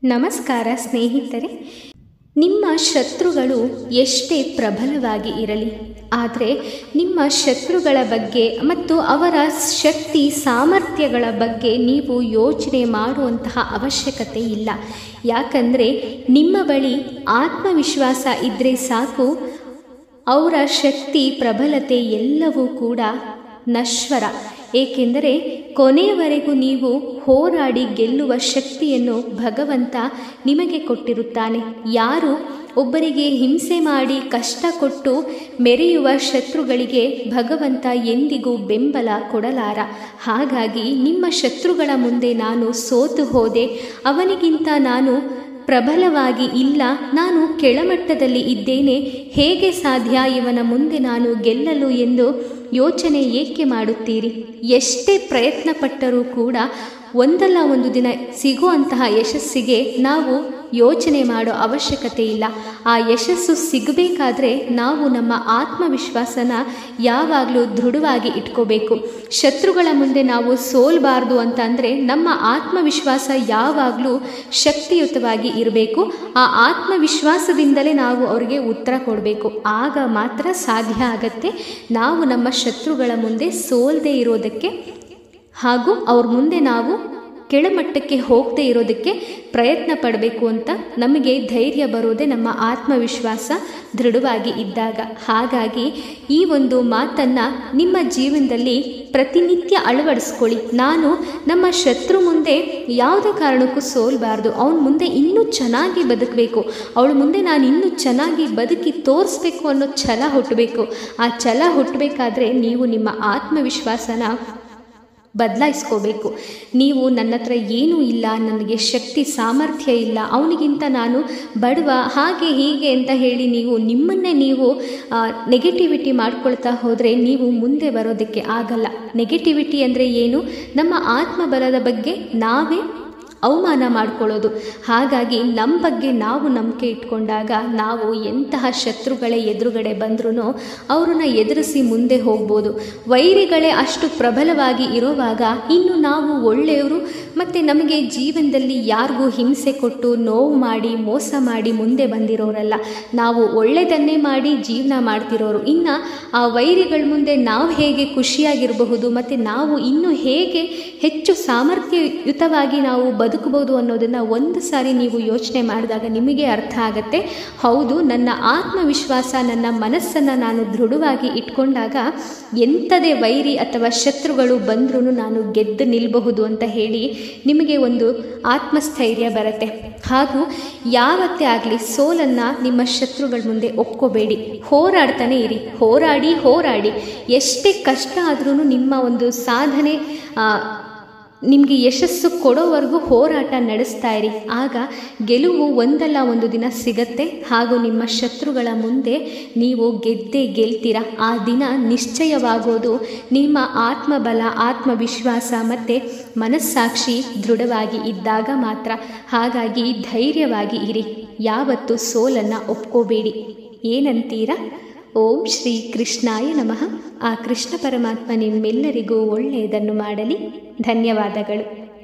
ನಮಸ್ಕಾರ ಸ್ನೇಹಿತರೆ ನಿಮ್ಮ ಶತ್ರುಗಳು ಎಷ್ಟೇ ಪ್ರಬಲವಾಗಿ ಇರಲಿ ಆದರೆ ನಿಮ್ಮ ಶತ್ರುಗಳ ಬಗ್ಗೆ ಮತ್ತು ಅವರ ಶಕ್ತಿ ಸಾಮರ್ಥ್ಯಗಳ ಬಗ್ಗೆ ನೀವು ಯೋಚನೆ ಮಾಡುವಂತಹ ಅವಶ್ಯಕತೆ ಇಲ್ಲ ಯಾಕಂದರೆ ನಿಮ್ಮ ಬಳಿ ಆತ್ಮವಿಶ್ವಾಸ ಇದ್ದರೆ ಸಾಕು ಅವರ ಶಕ್ತಿ ಪ್ರಬಲತೆ ಎಲ್ಲವೂ ಕೂಡ ನಶ್ವರ ಏಕೆಂದರೆ ಕೊನೆಯವರೆಗೂ ನೀವು ಹೋರಾಡಿ ಗೆಲ್ಲುವ ಶಕ್ತಿಯನ್ನು ಭಗವಂತ ನಿಮಗೆ ಕೊಟ್ಟಿರುತ್ತಾನೆ ಯಾರು ಒಬ್ಬರಿಗೆ ಹಿಂಸೆ ಮಾಡಿ ಕಷ್ಟ ಕೊಟ್ಟು ಮೆರೆಯುವ ಶತ್ರುಗಳಿಗೆ ಭಗವಂತ ಎಂದಿಗೂ ಬೆಂಬಲ ಕೊಡಲಾರ ಹಾಗಾಗಿ ನಿಮ್ಮ ಶತ್ರುಗಳ ಮುಂದೆ ನಾನು ಸೋತು ಹೋದೆ ಅವನಿಗಿಂತ ನಾನು ಪ್ರಬಲವಾಗಿ ಇಲ್ಲ ನಾನು ಕೆಳಮಟ್ಟದಲ್ಲಿ ಇದ್ದೇನೆ ಹೇಗೆ ಸಾಧ್ಯ ಇವನ ಮುಂದೆ ನಾನು ಗೆಲ್ಲಲು ಎಂದು ಯೋಚನೆ ಏಕೆ ಮಾಡುತ್ತೀರಿ ಎಷ್ಟೇ ಪ್ರಯತ್ನ ಪಟ್ಟರೂ ಕೂಡ ಒಂದಲ್ಲ ಒಂದು ದಿನ ಸಿಗುವಂತಹ ಯಶಸ್ಸಿಗೆ ನಾವು ಯೋಚನೆ ಮಾಡೋ ಅವಶ್ಯಕತೆ ಇಲ್ಲ ಆ ಯಶಸ್ಸು ಸಿಗಬೇಕಾದ್ರೆ ನಾವು ನಮ್ಮ ಆತ್ಮವಿಶ್ವಾಸನ ಯಾವಾಗಲೂ ದೃಢವಾಗಿ ಇಟ್ಕೋಬೇಕು ಶತ್ರುಗಳ ಮುಂದೆ ನಾವು ಸೋಲ್ಬಾರ್ದು ಅಂತ ಅಂದರೆ ನಮ್ಮ ಆತ್ಮವಿಶ್ವಾಸ ಯಾವಾಗಲೂ ಶಕ್ತಿಯುತವಾಗಿ ಇರಬೇಕು ಆ ಆತ್ಮವಿಶ್ವಾಸದಿಂದಲೇ ನಾವು ಅವರಿಗೆ ಉತ್ತರ ಕೊಡಬೇಕು ಆಗ ಮಾತ್ರ ಸಾಧ್ಯ ಆಗತ್ತೆ ನಾವು ನಮ್ಮ ಶತ್ರುಗಳ ಮುಂದೆ ಸೋಲ್ದೇ ಇರೋದಕ್ಕೆ ಹಾಗೂ ಅವ್ರ ಮುಂದೆ ನಾವು ಕೆಳಮಟ್ಟಕ್ಕೆ ಹೋಗದೆ ಇರೋದಕ್ಕೆ ಪ್ರಯತ್ನ ಪಡಬೇಕು ಅಂತ ನಮಗೆ ಧೈರ್ಯ ಬರೋದೇ ನಮ್ಮ ಆತ್ಮವಿಶ್ವಾಸ ದೃಢವಾಗಿ ಇದ್ದಾಗ ಹಾಗಾಗಿ ಈ ಒಂದು ಮಾತನ್ನು ನಿಮ್ಮ ಜೀವನದಲ್ಲಿ ಪ್ರತಿನಿತ್ಯ ಅಳವಡಿಸ್ಕೊಳ್ಳಿ ನಾನು ನಮ್ಮ ಶತ್ರು ಮುಂದೆ ಯಾವುದೇ ಕಾರಣಕ್ಕೂ ಸೋಲ್ಬಾರ್ದು ಅವನ ಮುಂದೆ ಇನ್ನೂ ಚೆನ್ನಾಗಿ ಬದುಕಬೇಕು ಅವಳ ಮುಂದೆ ನಾನು ಇನ್ನೂ ಚೆನ್ನಾಗಿ ಬದುಕಿ ತೋರಿಸ್ಬೇಕು ಅನ್ನೋ ಛಲ ಹುಟ್ಟಬೇಕು ಆ ಛಲ ಹುಟ್ಟಬೇಕಾದ್ರೆ ನೀವು ನಿಮ್ಮ ಆತ್ಮವಿಶ್ವಾಸನ ಬದಲಾಯಿಸ್ಕೋಬೇಕು ನೀವು ನನ್ನ ಹತ್ರ ಏನೂ ಇಲ್ಲ ನನಗೆ ಶಕ್ತಿ ಸಾಮರ್ಥ್ಯ ಇಲ್ಲ ಅವನಿಗಿಂತ ನಾನು ಬಡವ ಹಾಗೆ ಹೀಗೆ ಅಂತ ಹೇಳಿ ನೀವು ನಿಮ್ಮನ್ನೇ ನೀವು ನೆಗೆಟಿವಿಟಿ ಮಾಡ್ಕೊಳ್ತಾ ಹೋದರೆ ನೀವು ಮುಂದೆ ಬರೋದಕ್ಕೆ ಆಗಲ್ಲ ನೆಗೆಟಿವಿಟಿ ಅಂದರೆ ಏನು ನಮ್ಮ ಆತ್ಮಬಲದ ಬಗ್ಗೆ ನಾವೇ ಅವಮಾನ ಮಾಡ್ಕೊಳ್ಳೋದು ಹಾಗಾಗಿ ನಮ್ಮ ಬಗ್ಗೆ ನಾವು ನಂಬಿಕೆ ಇಟ್ಕೊಂಡಾಗ ನಾವು ಎಂತಹ ಶತ್ರುಗಳೇ ಎದುರುಗಡೆ ಬಂದ್ರೂ ಅವ್ರನ್ನ ಎದುರಿಸಿ ಮುಂದೆ ಹೋಗ್ಬೋದು ವೈರಿಗಳೇ ಅಷ್ಟು ಪ್ರಬಲವಾಗಿ ಇರುವಾಗ ಇನ್ನು ನಾವು ಒಳ್ಳೆಯವರು ಮತ್ತು ನಮಗೆ ಜೀವನದಲ್ಲಿ ಯಾರಿಗೂ ಹಿಂಸೆ ಕೊಟ್ಟು ನೋವು ಮಾಡಿ ಮೋಸ ಮಾಡಿ ಮುಂದೆ ಬಂದಿರೋರಲ್ಲ ನಾವು ಒಳ್ಳೆಯದನ್ನೇ ಮಾಡಿ ಜೀವನ ಮಾಡ್ತಿರೋರು ಇನ್ನು ಆ ವೈರಿಗಳ ಮುಂದೆ ನಾವು ಹೇಗೆ ಖುಷಿಯಾಗಿರಬಹುದು ಮತ್ತು ನಾವು ಇನ್ನೂ ಹೇಗೆ ಹೆಚ್ಚು ಸಾಮರ್ಥ್ಯಯುತವಾಗಿ ನಾವು ಬದುಕಬಹುದು ಅನ್ನೋದನ್ನು ಒಂದು ಸಾರಿ ನೀವು ಯೋಚನೆ ಮಾಡಿದಾಗ ನಿಮಗೆ ಅರ್ಥ ಆಗುತ್ತೆ ಹೌದು ನನ್ನ ಆತ್ಮವಿಶ್ವಾಸ ನನ್ನ ಮನಸ್ಸನ್ನು ನಾನು ದೃಢವಾಗಿ ಇಟ್ಕೊಂಡಾಗ ಎಂಥದೇ ವೈರಿ ಅಥವಾ ಶತ್ರುಗಳು ಬಂದ್ರೂ ನಾನು ಗೆದ್ದು ನಿಲ್ಲಬಹುದು ಅಂತ ಹೇಳಿ ನಿಮಗೆ ಒಂದು ಆತ್ಮಸ್ಥೈರ್ಯ ಬರುತ್ತೆ ಹಾಗೂ ಯಾವತ್ತೇ ಆಗಲಿ ಸೋಲನ್ನು ನಿಮ್ಮ ಶತ್ರುಗಳ ಮುಂದೆ ಒಪ್ಕೋಬೇಡಿ ಹೋರಾಡ್ತಾನೆ ಇರಿ ಹೋರಾಡಿ ಹೋರಾಡಿ ಎಷ್ಟೇ ಕಷ್ಟ ಆದ್ರೂ ನಿಮ್ಮ ಒಂದು ಸಾಧನೆ ನಿಮಗೆ ಯಶಸ್ಸು ಕೊಡೋವರೆಗೂ ಹೋರಾಟ ನಡೆಸ್ತಾ ಇರಿ ಆಗ ಗೆಲುವು ಒಂದಲ್ಲ ಒಂದು ದಿನ ಸಿಗತ್ತೆ ಹಾಗೂ ನಿಮ್ಮ ಶತ್ರುಗಳ ಮುಂದೆ ನೀವು ಗೆದ್ದೇ ಗೆಲ್ತೀರ ಆ ದಿನ ನಿಶ್ಚಯವಾಗೋದು ನಿಮ್ಮ ಆತ್ಮಬಲ ಆತ್ಮವಿಶ್ವಾಸ ಮತ್ತು ಮನಸ್ಸಾಕ್ಷಿ ದೃಢವಾಗಿ ಇದ್ದಾಗ ಮಾತ್ರ ಹಾಗಾಗಿ ಧೈರ್ಯವಾಗಿ ಇರಿ ಯಾವತ್ತೂ ಸೋಲನ್ನು ಒಪ್ಕೋಬೇಡಿ ಏನಂತೀರಾ ಓಂ ಶ್ರೀ ಕೃಷ್ಣಾಯ ನಮಃ ಆ ಕೃಷ್ಣ ಪರಮಾತ್ಮ ನಿಮ್ಮೆಲ್ಲರಿಗೂ ಒಳ್ಳೆಯದನ್ನು ಮಾಡಲಿ ಧನ್ಯವಾದಗಳು